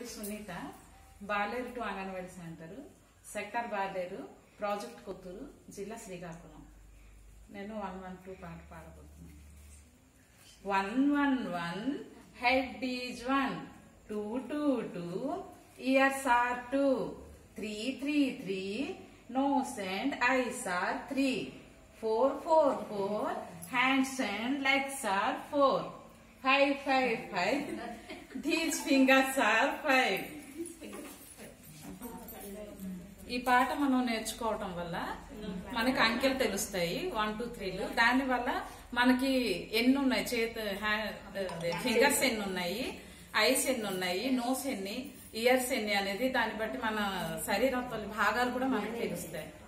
Sunitha Baleru two Anganwadi centre sector Baleru project Kothuru జిల్లా శ్రీకాకుళం నేను one one two పాట పాడబోతున్నాను one one one head is one two two two ears are two three three three nose and eyes are three four four four hands and legs are four five five five these fingers are five ఈ పాట మనం నేర్చుకోవటం వల్ల మనకి అంకెలు తెలుస్తాయి one two త్రీలు దాని వల్ల మనకి ఎన్ని ఉన్నాయి చేత ఫింగర్స్ ఎన్ని ఉన్నాయి ఐస్ ఎన్ని ఉన్నాయి నోస్ ఎన్ని ఇయర్స్ ఎన్ని అనేది దాన్ని బట్టి మన శరీరం భాగాలు కూడా మనకి తెలుస్తాయి